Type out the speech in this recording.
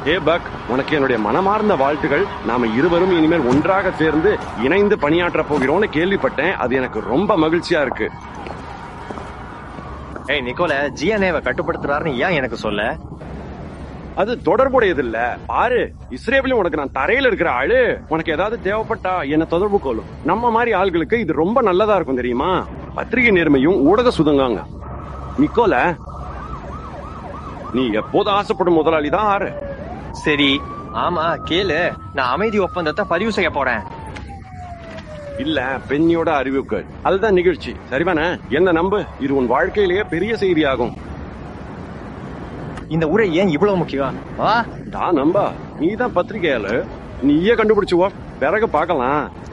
ஏ buck உனக்கு என்னுடைய மனமார்ந்த வாழ்த்துகள் நாம இருவரும் இனிமேல் ஒன்றாக சேர்ந்து இணைந்து பணியாற்ற போகிறோம்னு கேள்விப்பட்டேன் அது எனக்கு ரொம்ப மகிழ்ச்சியா இருக்கு ஏய் நிக்கோல ஜிஎன்ஏவை கட்டுப்படுத்துறாருன்னு ஏன் எனக்கு சொல்ல அது தொடர்புடையது இல்ல பாரு இஸ்ரேலையும் உனக்கு நான் தரையில இருக்கிற ஆளு உனக்கு ஏதாவது தேவைப்பட்டா என்ன தொடர்பு கொள்ளும் நம்ம மாதிரி ஆள்களுக்கு இது ரொம்ப நல்லதா இருக்கும் தெரியுமா பத்திரிகை நேர்மையும் ஊடக சுதங்காங்க நிக்கோல நீ எப்போது ஆசைப்படும் முதலாளி தான் ஆறு சரி ஆமா கேளு நான் அமைதி ஒப்பந்தத்தை பதிவு செய்ய போறேன் இல்ல பெண்ணியோட அறிவுகள் அதுதான் நிகழ்ச்சி சரிதானே என்ன நம்பு இது உன் வாழ்க்கையிலேயே பெரிய செய்தியாகும் இந்த உரை ஏன் இவ்வளவு முக்கியம் வா தான் நம்பா நீ தான் பத்திரிகையாளு நீயே கண்டுபிடிச்சுவோ பிறகு பார்க்கலாம்